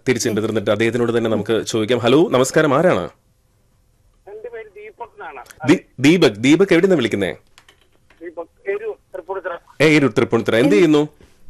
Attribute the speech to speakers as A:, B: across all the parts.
A: തിരിച്ചെടുത്തിരുന്നിട്ട് അദ്ദേഹത്തിനോട് തന്നെ നമുക്ക് ചോദിക്കാം ഹലോ നമസ്കാരം ആരാണ്
B: എന്റെ പേര് ദീപക് എന്നാണ്
A: ദീ- ദീപക് ദീപക് എവിടെ നിന്ന് വിളിക്കുന്നേ
B: ദീപക് എരു തൃപ്പൂണിത്തുറ
A: ഏ തൃപ്പൂണിത്തുറ എന്ത് ചെയ്യുന്നു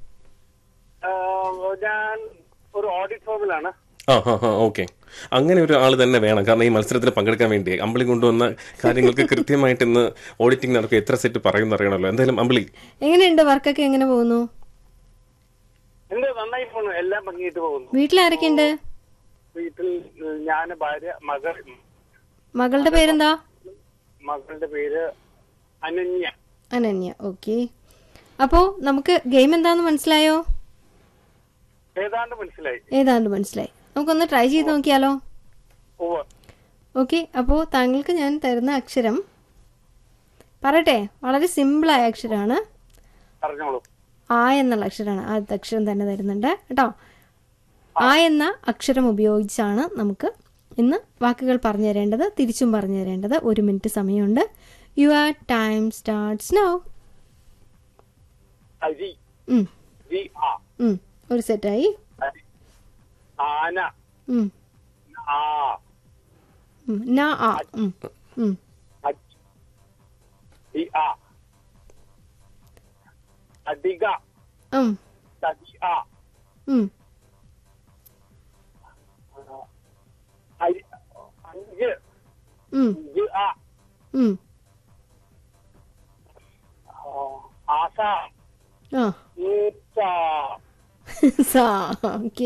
B: ആഹ് ഞാൻ ഒരു ഓഡിറ്റ് ഫോമിലാണ്
A: ആ ഹാ ഹാ ഓക്കെ അങ്ങനെ ഒരു ആൾ തന്നെ വേണം കാരണം ഈ മത്സരത്തിന് പങ്കെടുക്കാൻ വേണ്ടി അമ്പിളി കൊണ്ടുവന്ന കാര്യങ്ങൾക്ക് കൃത്യമായിട്ട് ഇന്ന് ഓഡിറ്റിംഗ് നടക്കും എത്ര സെറ്റ് പറയുമെന്ന് അറിയണമല്ലോ എന്തായാലും അമ്പിളി
C: എങ്ങനെയുണ്ട് വർക്കൊക്കെ എങ്ങനെ പോകുന്നു
B: എന്ത് നന്നായി പോണു എല്ലാം ഭംഗിയിട്ട് പോകുന്നു
C: വീട്ടിലാരൊക്കെയുണ്ട്
B: വീട്ടിൽ ഞാൻ ഭാര്യ മകൾ
C: മകളുടെ പേരെന്താ
B: മകളുടെ പേര് അനന്യ
C: അനന്യ ഓക്കെ അപ്പോൾ നമുക്ക് ഗെയിം എന്താന്ന് മനസ്സിലായോ
B: ഏതാണ്ട് മനസ്സിലായി
C: ഏതാണ്ട് മനസ്സിലായി നമുക്കൊന്ന് ട്രൈ ചെയ്ത് നോക്കിയാലോ
B: ഉവ്വ്
C: ഓക്കെ അപ്പോൾ താങ്കൾക്ക് ഞാൻ തരുന്ന അക്ഷരം പറയട്ടെ വളരെ സിമ്പിളായ അക്ഷരമാണ്
B: പറഞ്ഞോളൂ
C: ആ എന്നുള്ള അക്ഷരമാണ് ആദ്യത്തെ അക്ഷരം തന്നെ തരുന്നുണ്ട് കേട്ടോ ആ എന്ന അക്ഷരം ഉപയോഗിച്ചാണ് നമുക്ക് ഇന്ന് വാക്കുകൾ പറഞ്ഞു തരേണ്ടത് തിരിച്ചും പറഞ്ഞു തരേണ്ടത് ഒരു മിനിറ്റ് സമയമുണ്ട് യുവർ ടൈം സ്റ്റാർട്ട്സ് നൗ
B: അരി
C: ഉം,
B: ജി ആ
C: ഉം. ഒരു സെറ്റായി
B: അരി ആന
C: ഉം,
B: ആ
C: ഉം. നാ ആ ഉം, ഉം.
B: അജ് ഇ ആ അടിക
C: ഉം,
B: തടി ആ
C: ഉം.
B: അരി അഞ്ച്
C: ഉം,
B: ജി ആ
C: ഉം.
B: ആസ
C: ആ
B: ഈച്ച
C: സാ ഓക്കെ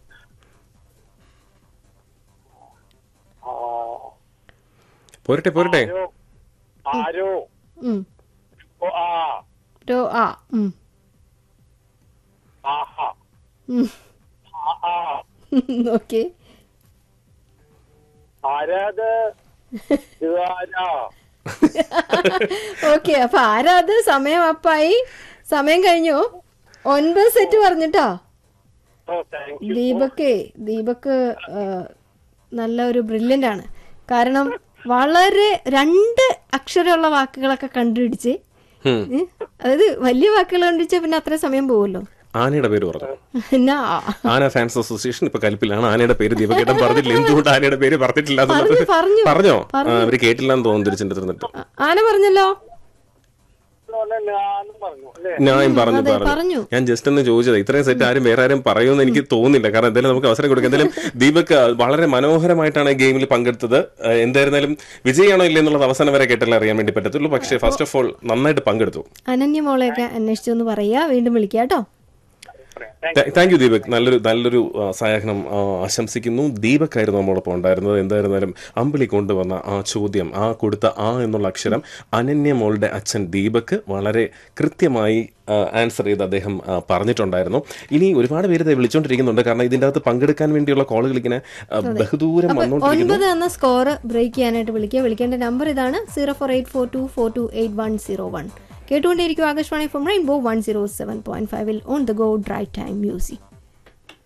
B: ആ,
A: പോരട്ടെ പോരട്ടെ
B: ആരോ ആരോ
C: ഉം.
B: ഓ ആ
C: രോ ആ ഉം.
B: ആഹ
C: ഉം.
B: ആ ആ
C: ഓക്കെ
B: ആരാത് ആരാ
C: ഓക്കെ അപ്പൊ ആരാ അത് സമയം അപ്പായി സമയം കഴിഞ്ഞു ഒൻപത് സെറ്റ് പറഞ്ഞിട്ടോ
B: oh thank you
C: Deepak Deepak ആ, നല്ല ഒരു ബ്രില്യൻ്റ് ആണ് കാരണം വളരെ രണ്ട് അക്ഷരമുള്ള വാക്കുകളൊക്കെ കണ്ടുപിടിച്ച്
A: ഉം.
C: ഏ? അതായത് വലിയ വാക്കുകൾ കണ്ടുപിടിച്ചാൽ പിന്നെ അത്രയും സമയം പോകുമല്ലോ
A: ആനയുടെ പേര് പറഞ്ഞു
C: എന്നാ
A: ആന ഫാൻസ് അസോസിയേഷൻ ഇപ്പൊ കൽപ്പിലാണ് ആനയുടെ പേര് ദീപകേട്ടൻ പറഞ്ഞില്ല എന്തുകൊണ്ട് ആനയുടെ പേര് പറഞ്ഞിട്ടില്ല എന്നുള്ളത്
C: പറഞ്ഞു, പറഞ്ഞു.
A: പറഞ്ഞോ ആ, അവര് കേട്ടില്ലാന്ന് തോന്നുന്നു തിരിച്ചെടുത്തിരുന്നിട്ട്
C: ആ- ആന പറഞ്ഞല്ലോ
B: ഞാനും പറഞ്ഞു അല്ലേ
A: ഞാൻ പറഞ്ഞു
C: അതെ,
A: പറഞ്ഞു
C: പറഞ്ഞു.
A: ഞാൻ ജസ്റ്റ് ഒന്ന് ചോദിച്ചത് ഇത്രയും സെറ്റ് ആരും വേറെ ആരും പറയുമെന്ന് എനിക്ക് തോന്നുന്നില്ല കാരണം എന്തായാലും നമുക്ക് അവസരം കൊടുക്കാം എന്തായാലും ദീപക് വളരെ മനോഹരമായിട്ടാണ് ഗെയിമിൽ പങ്കെടുത്തത് ഏഹ് എന്തായിരുന്നാലും വിജയാണോ ഇല്ല എന്നുള്ളത് അവസാനം വരെ കേട്ടല്ലേ അറിയാൻ വേണ്ടി പറ്റത്തുള്ളൂ പക്ഷേ ഫസ്റ്റ് ഓഫ് ഓൾ നന്നായിട്ട് പങ്കെടുത്തു
C: അനന്യ മോളെയൊക്കെ അന്വേഷിച്ചു എന്ന് പറയാ വീണ്ടും വിളിക്കാം കേട്ടോ
A: താങ്ക് യു ദീപക് നല്ലൊരു നല്ലൊരു ആ, സായാഹ്നം ആ, ആശംസിക്കുന്നു ദീപക് ആയിരുന്നു നമ്മളോടൊപ്പം ഉണ്ടായിരുന്നത് എന്തായിരുന്നാലും അമ്പിളി കൊണ്ടുവന്ന ആ ചോദ്യം ആ കൊടുത്ത ആ എന്നുള്ള അക്ഷരം അനന്യ മോളുടെ അച്ഛൻ ദീപക് വളരെ കൃത്യമായി ആൻസർ ചെയ്ത് അദ്ദേഹം ആ, പറഞ്ഞിട്ടുണ്ടായിരുന്നു ഇനി ഒരുപാട് പേര് ദേ വിളിച്ചോണ്ടിരിക്കുന്നുണ്ട് കാരണം ഇതിൻ്റെ അകത്ത് പങ്കെടുക്കാൻ വേണ്ടിയുള്ള കോളുകൾ ഇങ്ങനെ ആ, ബഹുദൂരം വന്നുകൊണ്ടിരിക്കുന്നു
C: ഒൻപത് എന്ന സ്കോർ ബ്രേക്ക് ചെയ്യാനായിട്ട് വിളിക്കുക വിളിക്കേണ്ട നമ്പർ ഇതാണ് zero four eight four two four two eight one zero one കേട്ടുകൊണ്ടേയിരിക്കും Akashvani from rainbow one zero seven point ഫൈവിൽ on the go drive time music